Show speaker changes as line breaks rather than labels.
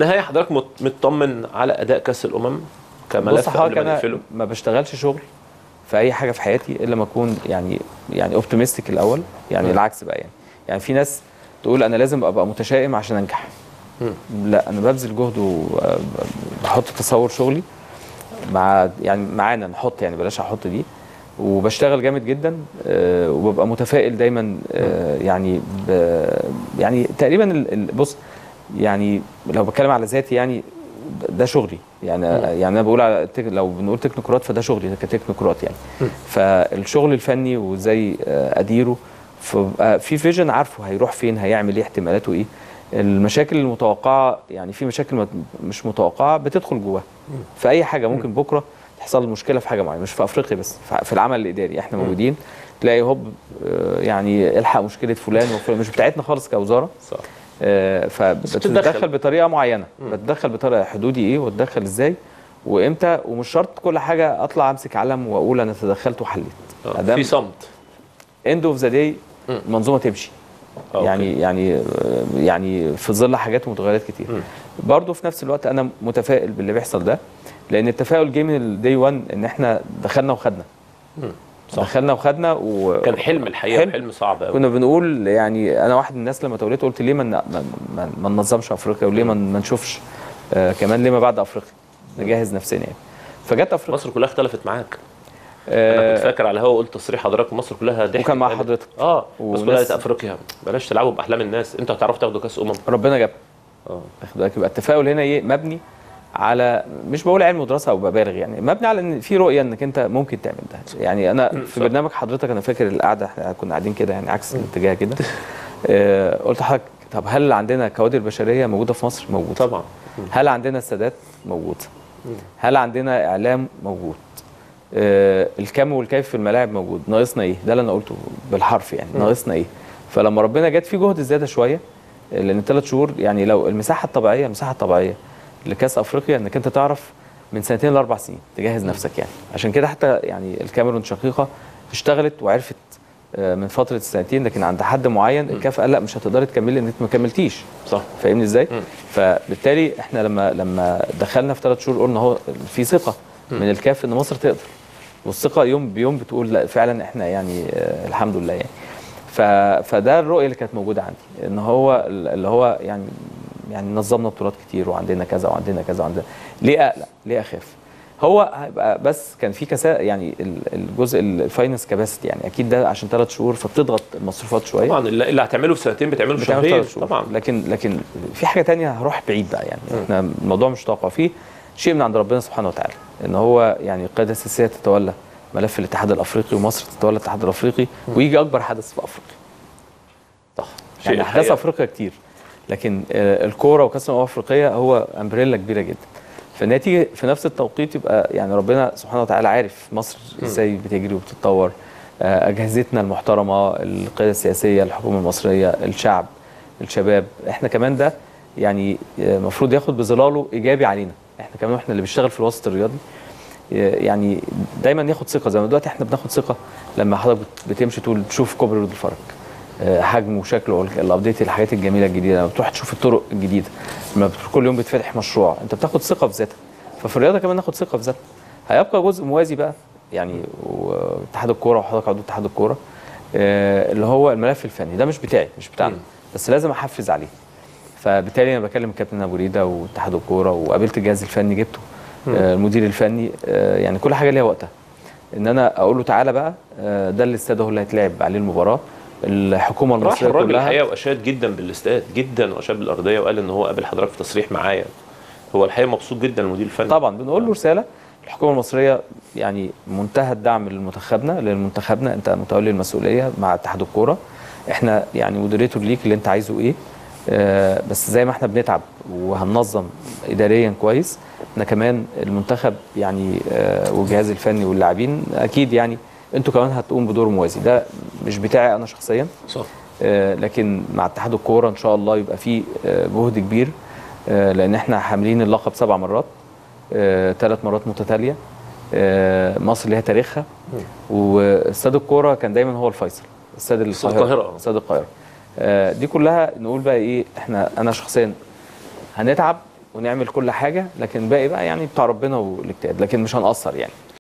نهايه حضرتك مط- مطمن على اداء كاس الامم كملف
بص حضرتك
قبل ما
انا
نقفله
ما بشتغلش شغل في اي حاجه في حياتي الا ما اكون يعني يعني اوبتيمستيك الاول يعني
مم.
العكس بقى يعني يعني في ناس تقول انا لازم ابقى متشائم عشان انجح
مم.
لا انا ببذل جهد وبحط تصور شغلي مع يعني معانا نحط يعني بلاش احط دي وبشتغل جامد جدا آه، وببقى متفائل دايما آه، يعني ب يعني تقريبا ال- ال- بص يعني لو بتكلم على ذاتي يعني ده شغلي يعني يعني انا بقول على تك- لو بنقول تكنوقراط فده شغلي كتكنوقراط يعني فالشغل الفني وازاي آه، اديره فبقى في فيجن عارفه هيروح فين هيعمل ايه احتمالاته ايه المشاكل المتوقعه يعني في مشاكل مت- مش متوقعه بتدخل جواها في اي حاجه ممكن بكره تحصل مشكله في حاجه معينه مش في افريقيا بس في- في العمل الاداري احنا موجودين تلاقي هوب آه، يعني الحق مشكله فلان وفلان مش بتاعتنا خالص كوزاره
صح
آه،
بتتدخل.
فبتتدخل بطريقه معينه بتدخل بطريقه حدودي ايه واتدخل ازاي وامتى ومش شرط كل حاجه اطلع امسك علم واقول انا تدخلت وحليت
آه،
أدام
في صمت
اند اوف ذا داي
مم.
المنظومه تمشي
أوكي.
يعني يعني آه، يعني في ظل حاجات ومتغيرات كتير
مم.
برضه في نفس الوقت انا متفائل باللي بيحصل ده لان التفاؤل جه من الدي 1 ان احنا دخلنا وخدنا
مم. صح.
دخلنا وخدنا و...
كان حلم الحقيقه
حلم.
حلم صعب قوي
كنا بنقول يعني انا واحد من الناس لما توليت قلت ليه ما ن- ما- ما ما ننظمش افريقيا وليه ما ما نشوفش آه كمان ليه ما بعد افريقيا نجهز نفسنا يعني فجت افريقيا
مصر كلها اختلفت معاك انا
آه
كنت فاكر على الهوا قلت تصريح حضرتك مصر كلها ضحكت
وكان مع
قالت-
حضرتك.
اه بس
وناس-
كلها قالت افريقيا بلاش تلعبوا باحلام الناس انتوا هتعرفوا تاخدوا كاس امم
ربنا جاب
اه
واخد بالك يبقى التفاؤل هنا ايه مبني على مش بقول علم ودراسه او ببالغ يعني مبني على ان في رؤيه انك انت ممكن تعمل ده يعني انا في
صح.
برنامج حضرتك انا فاكر القعده احنا كنا قاعدين كده يعني عكس الاتجاه كده آه قلت لحضرتك طب هل عندنا كوادر بشريه موجوده في مصر موجوده
طبعا
هل عندنا السادات موجود هل عندنا اعلام موجود آه الكم والكيف في الملاعب موجود ناقصنا ايه ده اللي انا قلته بالحرف يعني ناقصنا ايه فلما ربنا جت في جهد زياده شويه آه، لان ثلاث شهور يعني لو المساحه الطبيعيه المساحه الطبيعيه لكاس افريقيا انك انت تعرف من سنتين لاربع سنين تجهز نفسك يعني عشان كده حتى يعني الكاميرون شقيقه اشتغلت وعرفت آه، من فتره السنتين لكن عند حد معين الكاف قال لا مش هتقدري تكملي لان انت ما كملتيش
صح
فاهمني ازاي؟
مم.
فبالتالي احنا لما لما دخلنا في ثلاث شهور قلنا هو في ثقه من الكاف ان مصر تقدر والثقه يوم بيوم بتقول لا فعلا احنا يعني آه الحمد لله يعني ف فده الرؤيه اللي كانت موجوده عندي ان هو اللي هو يعني يعني نظمنا بطولات كتير وعندنا كذا وعندنا كذا وعندنا ليه اقلق؟ ليه اخاف؟ هو هيبقى بس كان في كسا يعني ال- الجزء الفاينانس كاباسيتي يعني اكيد ده عشان ثلاث شهور فبتضغط المصروفات شويه
طبعا اللي اللي هتعمله في سنتين بتعمله في
بتعمل
شهرين
ثلاث شهور
طبعا
لكن لكن في حاجه تانية هروح بعيد بقى يعني احنا الموضوع مش متوقع فيه شيء من عند ربنا سبحانه وتعالى ان هو يعني القياده السياسيه تتولى ملف الاتحاد الافريقي ومصر تتولى الاتحاد الافريقي ويجي اكبر حدث في افريقيا
صح
يعني
شيء
احداث
الحقيقة.
افريقيا كتير لكن آه، الكوره وكاس الامم الافريقيه هو امبريلا كبيره جدا فانها تيجي في نفس التوقيت يبقى يعني ربنا سبحانه وتعالى عارف مصر ازاي بتجري وبتتطور آه، اجهزتنا المحترمه القياده السياسيه الحكومه المصريه الشعب الشباب احنا كمان ده يعني المفروض ياخد بظلاله ايجابي علينا احنا كمان احنا اللي بنشتغل في الوسط الرياضي يعني دايما ياخد ثقه زي ما دلوقتي احنا بناخد ثقه لما حضرتك بت- بتمشي تقول تشوف كوبري رود الفرج آه، حجمه وشكله الابديت الحاجات الجميله الجديده لما بتروح تشوف الطرق الجديده لما بتروح كل يوم بتفتح مشروع انت بتاخد ثقه في ذاتك ففي الرياضه كمان ناخد ثقه في ذاتنا هيبقى جزء موازي بقى يعني واتحاد الكوره وحضرتك عضو اتحاد الكوره آه، اللي هو الملف الفني ده مش بتاعي مش بتاعنا
مم.
بس لازم احفز عليه فبالتالي انا بكلم الكابتن ابو ريده واتحاد الكوره وقابلت الجهاز الفني جبته آه، المدير الفني آه، يعني كل حاجه ليها وقتها ان انا اقول له تعالى بقى آه، ده الاستاد هو اللي هيتلعب عليه المباراه الحكومه
راح
المصريه
الراجل
كلها
الحقيقه واشاد جدا بالاستاد جدا واشاد بالارضيه وقال ان هو قابل حضرتك في تصريح معايا هو الحقيقه مبسوط جدا المدير الفني
طبعا بنقول له رساله الحكومه المصريه يعني منتهى الدعم لمنتخبنا لمنتخبنا انت متولي المسؤوليه مع اتحاد الكوره احنا يعني مودريتور ليك اللي انت عايزه ايه آه بس زي ما احنا بنتعب وهننظم اداريا كويس احنا كمان المنتخب يعني آه والجهاز الفني واللاعبين اكيد يعني انتوا كمان هتقوم بدور موازي ده مش بتاعي انا شخصيا
صح
آه، لكن مع اتحاد الكوره ان شاء الله يبقى فيه آه، جهد كبير آه، لان احنا حاملين اللقب سبع مرات ثلاث مرات متتاليه آه، مصر ليها تاريخها واستاد الكوره كان دايما هو الفيصل استاد
استاد
القاهره
القاهرة.
استاد القاهره آه، دي كلها نقول بقى ايه احنا انا شخصيا هنتعب ونعمل كل حاجه لكن باقي بقى يعني بتاع ربنا والاجتهاد لكن مش هنقصر يعني